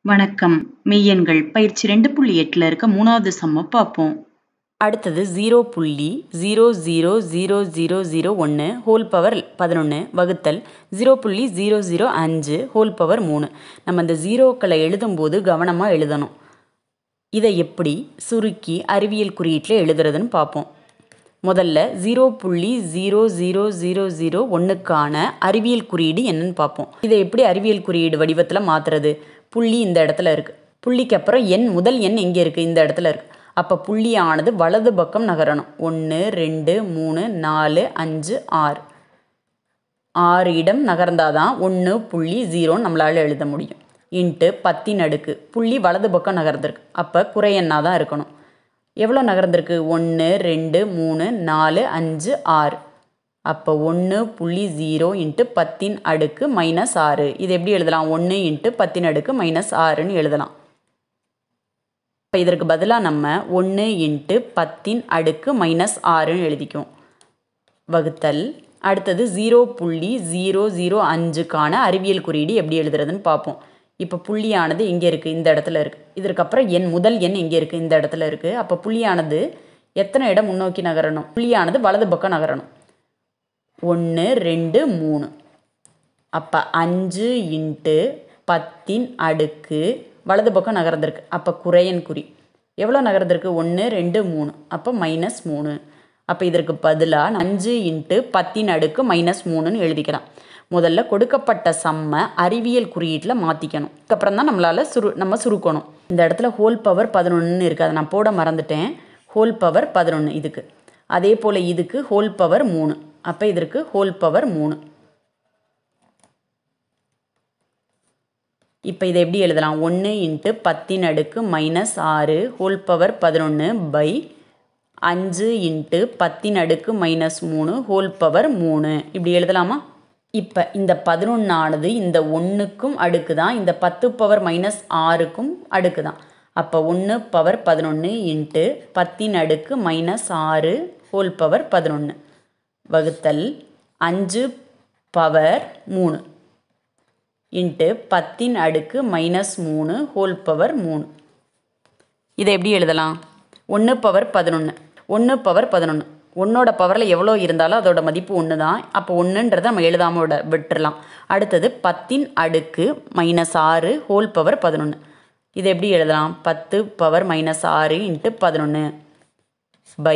வணக்கம் மெய்யெண்கள் பயிற்சி ரெண்டு புள்ளி எட்டில் இருக்க மூணாவது சம்ம பார்ப்போம் அடுத்தது ஜீரோ புள்ளி zero zero zero zero zero ஒன்று ஹோல் பவர் பதினொன்று வகுத்தல் ஜீரோ புள்ளி ஜீரோ ஜீரோ அஞ்சு ஹோல் பவர் மூணு நம்ம இந்த ஜீரோக்களை எழுதும்போது கவனமாக எழுதணும் இதை எப்படி சுருக்கி அறிவியல் குறியீட்டில் எழுதுறதுன்னு பார்ப்போம் முதல்ல ஜீரோ புள்ளி ஜீரோ ஜீரோ ஜீரோ ஜீரோ ஒன்றுக்கான அறிவியல் குறியீடு என்னன்னு பார்ப்போம் இதை எப்படி அறிவியல் குறியீடு வடிவத்தில் மாற்றுறது புள்ளி இந்த இடத்துல இருக்குது புள்ளிக்கு அப்புறம் எண் முதல் எண் எங்கே இருக்குது இந்த இடத்துல இருக்குது அப்போ புள்ளியானது வலது பக்கம் நகரணும் ஒன்று ரெண்டு மூணு நாலு அஞ்சு ஆறு ஆறு இடம் நகர்ந்தாதான் ஒன்று புள்ளி ஜீரோன்னு நம்மளால் எழுத முடியும் இன்ட்டு பத்தின் அடுக்கு புள்ளி வலது பக்கம் நகர்ந்திருக்கு அப்போ குறையெண்ணாக தான் இருக்கணும் எவ்வளோ நகர்ந்திருக்கு ஒன்று ரெண்டு மூணு நாலு அஞ்சு ஆறு அப்போ ஒன்று புள்ளி ஜீரோ இன்ட்டு பத்தின் அடுக்கு மைனஸ் ஆறு இது எப்படி எழுதலாம் ஒன்று இன்ட்டு பத்தின் அடுக்கு மைனஸ் ஆறுன்னு எழுதலாம் இப்போ இதற்கு பதிலாக நம்ம ஒன்று இன்ட்டு பத்தின் அடுக்கு மைனஸ் ஆறுன்னு எழுதிக்குவோம் வகுத்தல் அடுத்தது ஜீரோ புள்ளி ஜீரோ ஜீரோ அஞ்சுக்கான அறிவியல் குறியீடு எப்படி எழுதுறதுன்னு பார்ப்போம் இப்போ புள்ளியானது இங்கே இருக்குது இந்த இடத்துல இருக்குது இதற்கப்புறம் எண் முதல் எண் இங்கே இருக்குது இந்த இடத்துல இருக்குது அப்போ புள்ளியானது எத்தனை இடம் முன்னோக்கி நகரணும் புள்ளியானது வலது பக்கம் நகரணும் ஒன்று ரெண்டு மூணு அப்போ அஞ்சு இன்ட்டு பத்தின் அடுக்கு வலது பக்கம் நகர்ந்திருக்கு அப்போ குறையன் குறி எவ்வளோ நகர்ந்திருக்கு ஒன்று ரெண்டு மூணு அப்போ மைனஸ் மூணு அப்போ இதற்கு பதிலாக அஞ்சு இன்ட்டு பத்தின் அடுக்கு மைனஸ் மூணுன்னு எழுதிக்கலாம் முதல்ல கொடுக்கப்பட்ட சம்மை அறிவியல் குறியீட்டில் மாற்றிக்கணும் அதுக்கப்புறம் தான் நம்மளால் சுரு நம்ம சுருக்கணும் இந்த இடத்துல ஹோல் பவர் பதினொன்றுன்னு இருக்குது அதை நான் போட மறந்துட்டேன் ஹோல் பவர் பதினொன்று இதுக்கு அதே போல் இதுக்கு ஹோல் பவர் மூணு அப்போ இதற்கு ஹோல் பவர் மூணு இப்போ இதை எப்படி எழுதலாம் ஒன்று இன்ட்டு பத்தின் அடுக்கு மைனஸ் ஆறு ஹோல் பவர் பதினொன்று பை அஞ்சு இன்ட்டு பத்தின் அடுக்கு மைனஸ் மூணு ஹோல் பவர் மூணு இப்படி எழுதலாமா இப்போ இந்த பதினொன்றானது இந்த ஒன்றுக்கும் அடுக்கு தான் இந்த பத்து பவர் மைனஸ் ஆறுக்கும் அடுக்கு தான் அப்போ ஒன்று பவர் பதினொன்று இன்ட்டு பத்தின் அடுக்கு மைனஸ் ஆறு ஹோல் பவர் பதினொன்று வகுத்தல் அஞ்சு பவர் மூணு இன்ட்டு பத்தின் அடுக்கு மைனஸ் மூணு ஹோல் பவர் மூணு இதை எப்படி எழுதலாம் ஒன்று பவர் பதினொன்று ஒன்று பவர் பதினொன்று ஒன்றோட பவரில் எவ்வளோ இருந்தாலும் அதோட மதிப்பு ஒன்று தான் அப்போ ஒன்றுன்றதை நம்ம எழுதாமல் விட விட்டுறலாம் அடுத்தது பத்தின் அடுக்கு மைனஸ் ஆறு ஹோல் பவர் பதினொன்று இதை எப்படி எழுதலாம் பத்து பவர் மைனஸ் ஆறு இன்ட்டு பதினொன்று பை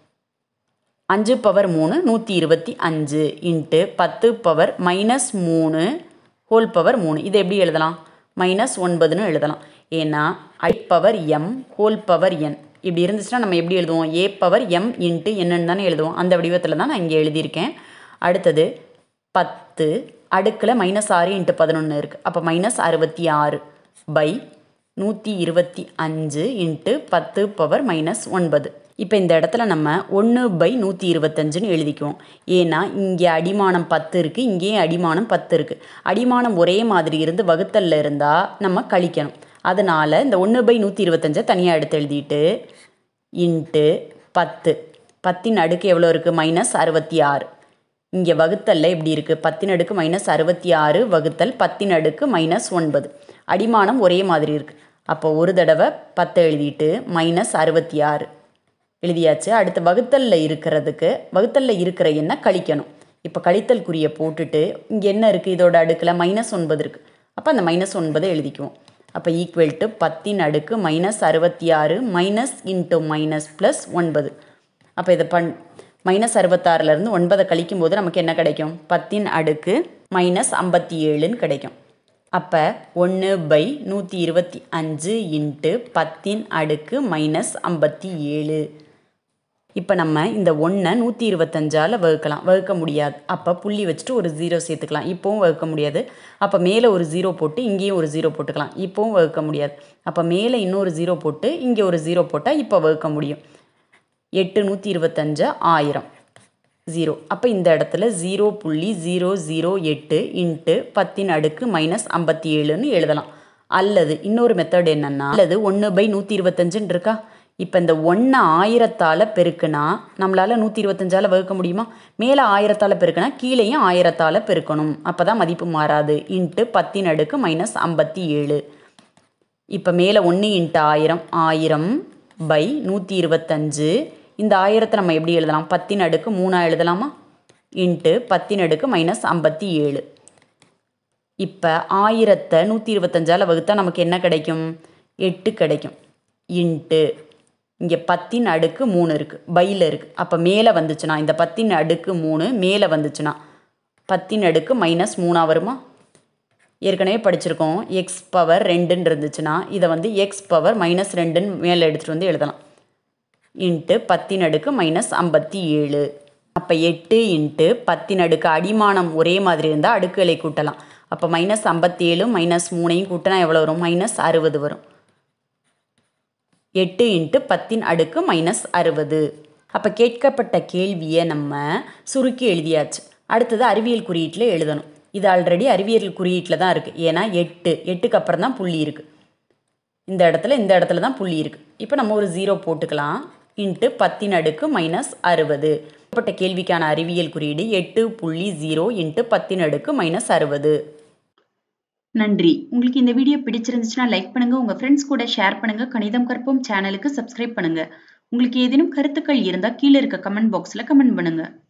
அஞ்சு பவர் மூணு நூற்றி இருபத்தி அஞ்சு இன்ட்டு பத்து பவர் மைனஸ் மூணு ஹோல் பவர் மூணு இதை எப்படி எழுதலாம் மைனஸ் ஒன்பதுன்னு எழுதலாம் ஏன்னா I power M whole power N இப்படி இருந்துச்சுன்னா நம்ம எப்படி எழுதுவோம் ஏ பவர் எம் இன்ட்டு என்னன்னு தானே எழுதுவோம் அந்த வடிவத்தில் தான் நான் இங்கே எழுதியிருக்கேன் அடுத்தது பத்து அடுக்கில் மைனஸ் ஆறு இன்ட்டு பதினொன்று இருக்குது அப்போ மைனஸ் அறுபத்தி ஆறு பை நூற்றி இருபத்தி அஞ்சு இன்ட்டு பத்து பவர் மைனஸ் ஒன்பது இப்போ இந்த இடத்துல நம்ம ஒன்று பை நூற்றி இருபத்தஞ்சுன்னு எழுதிக்குவோம் ஏன்னா இங்கே அடிமானம் பத்து இருக்குது இங்கேயும் அடிமானம் பத்து இருக்குது அடிமானம் ஒரே மாதிரி இருந்து வகுத்தலில் இருந்தால் நம்ம கழிக்கணும் அதனால் இந்த ஒன்று பை நூற்றி இருபத்தஞ்சை தனியாக எடுத்து எழுதிட்டு இன்ட்டு பத்து பத்தின் அடுக்கு எவ்வளோ இருக்குது மைனஸ் அறுபத்தி ஆறு இங்கே வகுத்தலில் எப்படி இருக்குது பத்தின் அடுக்கு மைனஸ் அறுபத்தி ஆறு வகுத்தல் பத்தின் அடுக்கு மைனஸ் ஒன்பது அடிமானம் ஒரே மாதிரி இருக்குது அப்போ ஒரு தடவை பத்தை எழுதிட்டு மைனஸ் அறுபத்தி ஆறு எழுதியாச்சு அடுத்து வகுத்தலில் இருக்கிறதுக்கு வகுத்தலில் இருக்கிற எண்ணை கழிக்கணும் இப்போ கழித்தல் குறியை போட்டுட்டு இங்கே என்ன இருக்குது இதோட அடுக்கில் மைனஸ் ஒன்பது இருக்குது அப்போ அந்த மைனஸ் ஒன்பதை எழுதிக்குவோம் அப்போ ஈக்குவல் டு பத்தின் அடுக்கு மைனஸ் அறுபத்தி ஆறு மைனஸ் இன்ட்டு மைனஸ் ப்ளஸ் ஒன்பது அப்போ இதை பண் மைனஸ் அறுபத்தாறுலேருந்து ஒன்பதை கழிக்கும் போது நமக்கு என்ன கிடைக்கும் பத்தின் அடுக்கு மைனஸ் ஐம்பத்தி ஏழுன்னு கிடைக்கும் அப்போ ஒன்று பை நூற்றி இருபத்தி அஞ்சு இன்ட்டு பத்தின் அடுக்கு மைனஸ் ஐம்பத்தி ஏழு இப்போ நம்ம இந்த ஒன்றை நூற்றி இருபத்தஞ்சால் வகுக்கலாம் வகுக்க முடியாது அப்போ புள்ளி வச்சுட்டு ஒரு ஜீரோ சேர்த்துக்கலாம் இப்போவும் வகுக்க முடியாது அப்போ மேலே ஒரு ஜீரோ போட்டு இங்கேயும் ஒரு ஜீரோ போட்டுக்கலாம் இப்போவும் வகுக்க முடியாது அப்போ மேலே இன்னொரு ஜீரோ போட்டு இங்கே ஒரு ஜீரோ போட்டால் இப்போ வகுக்க முடியும் எட்டு நூற்றி இருபத்தஞ்சா ஆயிரம் ஜீரோ அப்போ இந்த இடத்துல ஜீரோ புள்ளி ஜீரோ ஜீரோ எட்டு இன்ட்டு பத்தின் அடுக்கு மைனஸ் ஐம்பத்தி ஏழுன்னு எழுதலாம் அல்லது இன்னொரு மெத்தட் என்னென்னா அல்லது ஒன்று பை நூற்றி இருபத்தஞ்சுன்னு இருக்கா இப்போ இந்த ஒன்றை ஆயிரத்தால் பெருக்குனா நம்மளால் நூற்றி இருபத்தஞ்சால் வகுக்க முடியுமா மேலே ஆயிரத்தால் பெருக்குனா கீழேயும் ஆயிரத்தால் பெருக்கணும் அப்போ தான் மதிப்பு மாறாது இன்ட்டு பத்தின் அடுக்கு மைனஸ் ஐம்பத்தி ஏழு இப்போ மேலே ஒன்று இன்ட்டு ஆயிரம் ஆயிரம் பை நூற்றி இருபத்தஞ்சு இந்த ஆயிரத்தை நம்ம எப்படி எழுதலாம் பத்தின் அடுக்கு மூணா எழுதலாமா இன்ட்டு பத்தின் அடுக்கு மைனஸ் ஐம்பத்தி ஏழு இப்போ ஆயிரத்தை நூற்றி இருபத்தஞ்சால் வகுத்தா நமக்கு என்ன கிடைக்கும் எட்டு கிடைக்கும் இன்ட்டு இங்கே பத்தின் அடுக்கு மூணு இருக்குது பையில் இருக்குது அப்போ மேலே வந்துச்சுன்னா இந்த பத்தின் அடுக்கு மூணு மேலே வந்துச்சுன்னா பத்தின் அடுக்கு மைனஸ் மூணாக வருமா ஏற்கனவே படிச்சிருக்கோம் எக்ஸ் பவர் ரெண்டுன்னு இருந்துச்சுன்னா இதை வந்து எக்ஸ் பவர் மைனஸ் ரெண்டுன்னு மேலே எடுத்துகிட்டு வந்து எழுதலாம் இன்ட்டு பத்தின் அடுக்கு மைனஸ் ஐம்பத்தி ஏழு அப்போ எட்டு இன்ட்டு பத்தின் அடுக்கு அடிமானம் ஒரே மாதிரி இருந்தால் அடுக்குகளை கூட்டலாம் அப்போ மைனஸ் ஐம்பத்தி ஏழு மைனஸ் மூணையும் கூட்டினா எவ்வளோ வரும் மைனஸ் அறுபது வரும் எட்டு இன்ட்டு பத்தின் அடுக்கு மைனஸ் அறுபது அப்போ கேட்கப்பட்ட கேள்வியை நம்ம சுருக்கி எழுதியாச்சு அடுத்தது அறிவியல் குறியீட்டில் எழுதணும் இது ஆல்ரெடி அறிவியல் குறியீட்டில் தான் இருக்குது ஏன்னா எட்டு எட்டுக்கு அப்புறம் தான் புள்ளி இருக்குது இந்த இடத்துல இந்த இடத்துல தான் புள்ளி இருக்குது இப்போ நம்ம ஒரு ஜீரோ போட்டுக்கலாம் இன்ட்டு பத்தின் அடுக்கு மைனஸ் அறுபது பட்ட கேள்விக்கான அறிவியல் குறியீடு எட்டு புள்ளி ஜீரோ இன்ட்டு பத்தின் அடுக்கு மைனஸ் அறுபது நன்றி உங்களுக்கு இந்த வீடியோ பிடிச்சிருந்துச்சுன்னா லைக் பண்ணுங்க உங்க ஃப்ரெண்ட்ஸ் கூட ஷேர் பண்ணுங்க கணிதம் கற்போம் சேனலுக்கு சப்ஸ்கிரைப் பண்ணுங்க உங்களுக்கு ஏதேனும் கருத்துக்கள் இருந்தா கீழே இருக்க கமெண்ட் பாக்ஸ்ல கமெண்ட் பண்ணுங்க